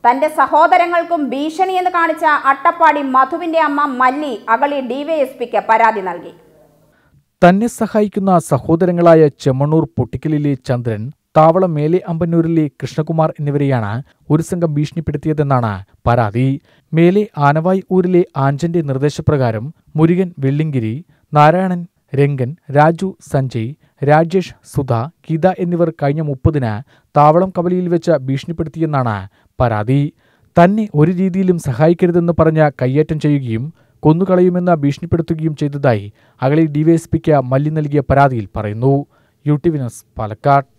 തന്റെ സഹോദരങ്ങൾക്കും ഭീഷണിയെന്ന് കാണിച്ച അട്ടപ്പാടി മധുവിന്റെ അമ്മ മല്ലി അകളി ഡിവൈഎസ്പിക്ക് പരാതി നൽകി തന്നെ സഹായിക്കുന്ന സഹോദരങ്ങളായ ചെമ്മണ്ണൂർ പൊട്ടിക്കലിലെ ചന്ദ്രൻ താവളം മേലെ അമ്പന്നൂരിലെ കൃഷ്ണകുമാർ എന്നിവരെയാണ് ഒരു സംഘം ഭീഷണിപ്പെടുത്തിയതെന്നാണ് പരാതി മേലെ ആനവായ് ഊരിലെ ആഞ്ചന്റെ നിർദ്ദേശപ്രകാരം മുരുകൻ വെള്ളിങ്കിരി നാരായണൻ രംഗൻ രാജു സഞ്ജയ് രാജേഷ് സുധ ഗീത എന്നിവർ കഴിഞ്ഞ മുപ്പതിന് താവളം കവലിയിൽ വെച്ച് ഭീഷണിപ്പെടുത്തിയെന്നാണ് പരാതി തന്നെ ഒരു രീതിയിലും സഹായിക്കരുതെന്ന് പറഞ്ഞ് കയ്യേറ്റം ചെയ്യുകയും കൊന്നുകളയുമെന്ന് ഭീഷണിപ്പെടുത്തുകയും ചെയ്തതായി അകളി ഡിവൈഎസ്പിക്ക് മല്ലി നൽകിയ പരാതിയിൽ പറയുന്നു U T V news Palakkad